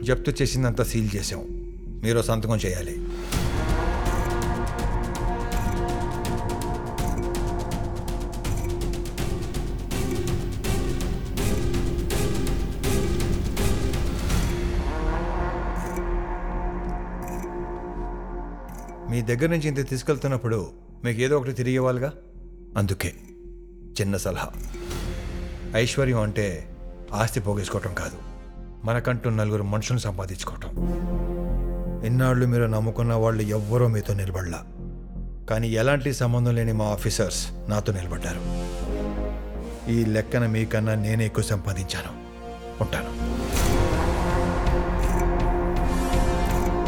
జప్తు చేసిందంతా సీల్ చేసాం మీరు సంతకం చేయాలి మీ దగ్గర నుంచి ఇంత తీసుకెళ్తున్నప్పుడు మీకు ఏదో ఒకటి తిరిగి ఇవ్వాలిగా అందుకే చిన్న సలహా ఐశ్వర్యం అంటే ఆస్తి పోగేసుకోవటం కాదు మనకంటూ నలుగురు మనుషులను సంపాదించుకోవటం ఇన్నాళ్ళు మీరు నమ్ముకున్న వాళ్ళు ఎవ్వరూ మీతో నిలబడలా కానీ ఎలాంటి సంబంధం లేని మా ఆఫీసర్స్ నాతో నిలబడ్డారు ఈ లెక్కన మీకన్నా నేనే ఎక్కువ సంపాదించాను ఉంటాను